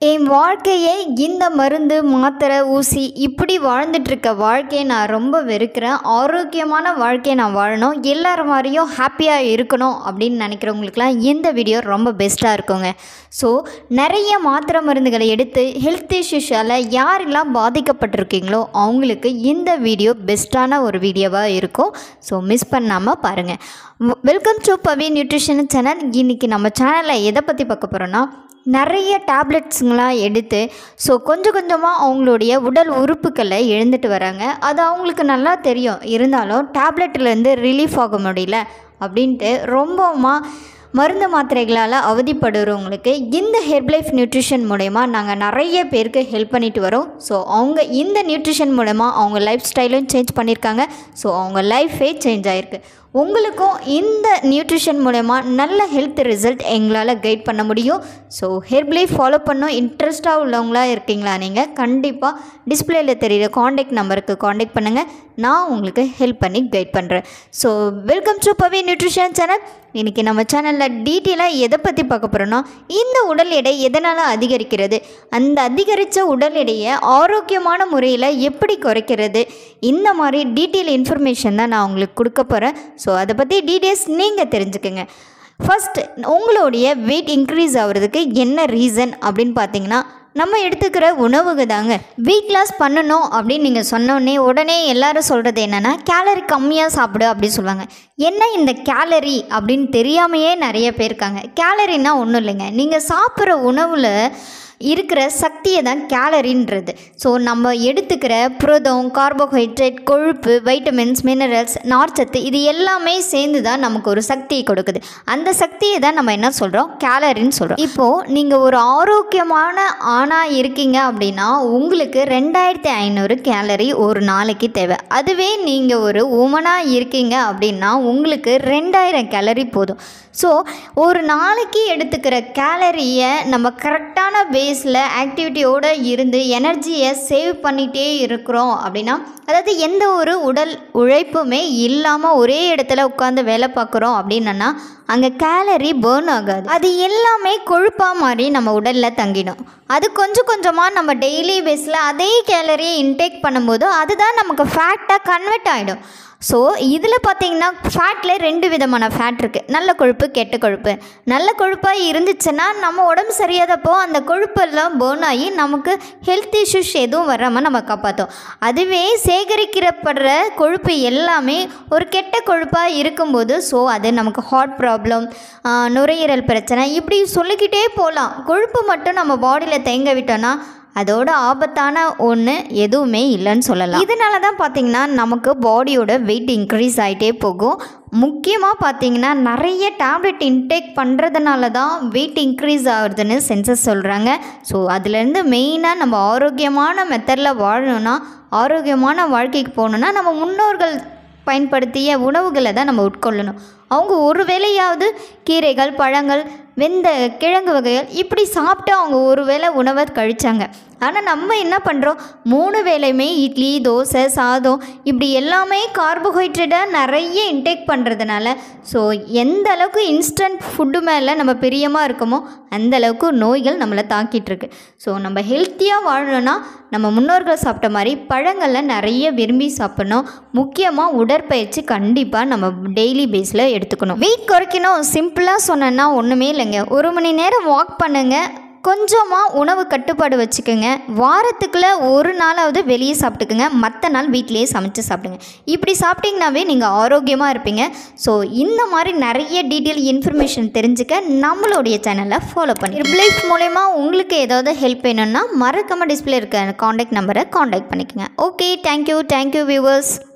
என் வாழ்க்கையே இந்த மருந்து மாத்திரை ஊசி இப்படி வாழ்ந்துட்டுருக்க வாழ்க்கையை நான் ரொம்ப வெறுக்கிறேன் ஆரோக்கியமான வாழ்க்கையை நான் வாழணும் எல்லார் மாதிரியும் ஹாப்பியாக இருக்கணும் அப்படின்னு நினைக்கிறவங்களுக்குலாம் இந்த வீடியோ ரொம்ப பெஸ்ட்டாக இருக்குங்க ஸோ நிறைய மாத்திரை மருந்துகளை எடுத்து ஹெல்த் இஷ்யூஸால் யாரெல்லாம் பாதிக்கப்பட்டிருக்கீங்களோ அவங்களுக்கு இந்த வீடியோ பெஸ்ட்டான ஒரு வீடியோவாக இருக்கும் ஸோ மிஸ் பண்ணாமல் பாருங்கள் welcome to Pavi nutrition channel இன்றைக்கி நம்ம சேனலில் எதை பற்றி பார்க்க போகிறோன்னா நிறைய டேப்லெட்ஸுங்களாம் எடுத்து ஸோ கொஞ்சம் கொஞ்சமாக அவங்களுடைய உடல் உறுப்புகளை இழந்துட்டு வராங்க அது அவங்களுக்கு நல்லா தெரியும் இருந்தாலும் டேப்லெட்லேருந்து ரிலீஃப் ஆக முடியல அப்படின்ட்டு ரொம்பவுமா மருந்து மாத்திரைகளால் அவதிப்படுறவங்களுக்கு இந்த ஹெர்ப்லைஃப் நியூட்ரிஷன் மூலயமா நாங்கள் நிறைய பேருக்கு ஹெல்ப் பண்ணிட்டு வரோம் ஸோ அவங்க இந்த நியூட்ரிஷன் மூலமா அவங்க லைஃப் ஸ்டைலும் சேஞ்ச் பண்ணியிருக்காங்க ஸோ அவங்க லைஃபே சேஞ்ச் ஆகிருக்கு உங்களுக்கும் இந்த நியூட்ரிஷன் மூலயமா நல்ல ஹெல்த் ரிசல்ட் எங்களால் கைட் பண்ண முடியும் ஸோ ஹெர்ப்லைஃப் ஃபாலோ பண்ணணும் இன்ட்ரெஸ்ட்டாக உள்ளவங்களா இருக்கீங்களா நீங்கள் கண்டிப்பாக டிஸ்பிளேயில் தெரியுற காண்டாக்ட் நம்பருக்கு காண்டாக்ட் பண்ணுங்கள் நான் உங்களுக்கு ஹெல்ப் பண்ணி கைட் பண்ணுறேன் so welcome to Pavi nutrition channel இன்றைக்கி நம்ம சேனலில் டீட்டெயிலாக எதை பற்றி பார்க்க போகிறோன்னா இந்த உடல் எடை எதனால் அதிகரிக்கிறது அந்த அதிகரித்த உடல் எடையை ஆரோக்கியமான முறையில் எப்படி குறைக்கிறது இந்த மாதிரி டீட்டெயில் இன்ஃபர்மேஷன் தான் நான் உங்களுக்கு கொடுக்க போகிறேன் ஸோ அதை பற்றி டீட்டெயில்ஸ் நீங்கள் தெரிஞ்சுக்கோங்க ஃபஸ்ட் உங்களுடைய வெயிட் இன்க்ரீஸ் ஆகிறதுக்கு என்ன ரீசன் அப்படின்னு பார்த்தீங்கன்னா நம்ம எடுத்துக்கிற உணவுக்கு தாங்க வெயிட் லாஸ் பண்ணணும் அப்படின்னு நீங்கள் சொன்னோடனே உடனே எல்லாரும் சொல்கிறது என்னென்னா கேலரி கம்மியாக சாப்பிடு அப்படின்னு சொல்லுவாங்க என்ன இந்த கேலரி அப்படின்னு தெரியாமையே நிறைய பேர் இருக்காங்க கேலரின்னா ஒன்றும் இல்லைங்க நீங்கள் சாப்பிட்ற உணவில் இருக்கிற சக்தியை தான் கேலரின்றது ஸோ நம்ம எடுத்துக்கிற புரதம் கார்போஹைட்ரேட் கொழுப்பு வைட்டமின்ஸ் மினரல்ஸ் நார்ச்சத்து இது எல்லாமே சேர்ந்து தான் நமக்கு ஒரு சக்தியை கொடுக்குது அந்த சக்தியை தான் நம்ம என்ன சொல்கிறோம் கேலரின்னு சொல்கிறோம் இப்போது நீங்கள் ஒரு ஆரோக்கியமான ஆணாக இருக்கீங்க அப்படின்னா உங்களுக்கு ரெண்டாயிரத்தி ஐநூறு கேலரி ஒரு நாளைக்கு தேவை அதுவே நீங்கள் ஒரு உமனாக இருக்கீங்க அப்படின்னா உங்களுக்கு ரெண்டாயிரம் கேலரி போதும் ஸோ ஒரு நாளைக்கு எடுத்துக்கிற கேலரியை நம்ம கரெக்டான பேஸில் ஆக்டிவிட்டியோடு இருந்து எனர்ஜியை சேவ் பண்ணிகிட்டே இருக்கிறோம் அப்படின்னா அதாவது எந்த ஒரு உடல் உழைப்புமே இல்லாமல் ஒரே இடத்துல உட்காந்து வேலை பார்க்குறோம் அப்படின்னா அங்கே கேலரி பேர்ன் ஆகாது அது எல்லாமே கொழுப்பாக மாதிரி நம்ம உடலில் தங்கிடும் அது கொஞ்சம் கொஞ்சமாக நம்ம டெய்லி பேஸில் அதே கேலரியை இன்டேக் பண்ணும்போது அதுதான் நமக்கு ஃபேட்டாக கன்வெர்ட் ஆகிடும் ஸோ இதில் பார்த்தீங்கன்னா ஃபேட்டில் ரெண்டு விதமான ஃபேட் இருக்குது நல்ல கொழுப்பு கெட்ட கொழுப்பு நல்ல கொழுப்பாக இருந்துச்சுன்னா நம்ம உடம்பு சரியாதப்போ அந்த கொழுப்பெல்லாம் பேர்ன் ஆகி நமக்கு ஹெல்த் இஷ்யூஸ் எதுவும் வராமல் நம்ம காப்பாற்றும் அதுவே சேகரிக்கிறப்படுற கொழுப்பு எல்லாமே ஒரு கெட்ட கொழுப்பாக இருக்கும்போது ஸோ அது நமக்கு ஹார்ட் ப்ராப்ளம் நுரையீரல் பிரச்சனை இப்படி சொல்லிக்கிட்டே போகலாம் கொழுப்பு மட்டும் நம்ம பாடியில் தேங்க விட்டோன்னா அதோட ஆபத்தான ஒன்று எதுவுமே இல்லைன்னு சொல்லலாம் இதனால தான் பார்த்தீங்கன்னா நமக்கு பாடியோட வெயிட் இன்க்ரீஸ் ஆகிட்டே போகும் முக்கியமாக பார்த்தீங்கன்னா நிறைய டேப்லெட் இன்டேக் பண்ணுறதுனால தான் வெயிட் இன்க்ரீஸ் ஆகுதுன்னு சென்சஸ் சொல்கிறாங்க ஸோ அதுலேருந்து மெயினாக நம்ம ஆரோக்கியமான மெத்தடில் வாழணும்னா ஆரோக்கியமான வாழ்க்கைக்கு போகணுன்னா நம்ம முன்னோர்கள் பயன்படுத்திய உணவுகளை தான் நம்ம உட்கொள்ளணும் அவங்க ஒரு வேளையாவது கீரைகள் பழங்கள் வெந்த கிழங்கு வகைகள் இப்படி சாப்பிட்டு அவங்க ஒரு வேளை உணவை கழித்தாங்க ஆனால் நம்ம என்ன பண்ணுறோம் மூணு வேளையுமே இட்லி தோசை சாதம் இப்படி எல்லாமே கார்போஹைட்ரேட்டாக நிறைய இன்டேக் பண்ணுறதுனால ஸோ எந்த அளவுக்கு இன்ஸ்டன்ட் ஃபுட்டு மேலே நம்ம பிரியமாக இருக்கோமோ அந்த அளவுக்கு நோய்கள் நம்மளை தாக்கிட்டு இருக்கு ஸோ நம்ம ஹெல்த்தியாக வாழணும்னா நம்ம முன்னோர்கள் சாப்பிட்ட மாதிரி பழங்களில் நிறைய விரும்பி சாப்பிடணும் முக்கியமாக உடற்பயிற்சி கண்டிப்பாக நம்ம டெய்லி பேஸில் எடுத்துக்கணும் வெயிட் குறைக்கணும் சிம்பிளாக சொன்னேன்னா ஒன்றுமே இல்லைங்க ஒரு மணி நேரம் வாக் பண்ணுங்கள் கொஞ்சமாக உணவு கட்டுப்பாடு வச்சுக்கோங்க வாரத்துக்குள்ளே ஒரு நாளாவது வெளியே சாப்பிட்டுக்குங்க மற்ற நாள் வீட்டிலேயே சமைச்சு சாப்பிடுங்க இப்படி சாப்பிட்டிங்கனாவே நீங்கள் ஆரோக்கியமாக இருப்பீங்க ஸோ இந்த மாதிரி நிறைய டீட்டெயில் இன்ஃபர்மேஷன் தெரிஞ்சுக்க நம்மளுடைய சேனலை ஃபாலோ பண்ணி லைஃப் மூலயமா உங்களுக்கு ஏதாவது ஹெல்ப் வேணும்னா மறக்காமல் டிஸ்பிளே இருக்க காண்டாக்ட் நம்பரை காண்டாக்ட் பண்ணிக்கோங்க ஓகே தேங்க்யூ தேங்க்யூ வியூவர்ஸ்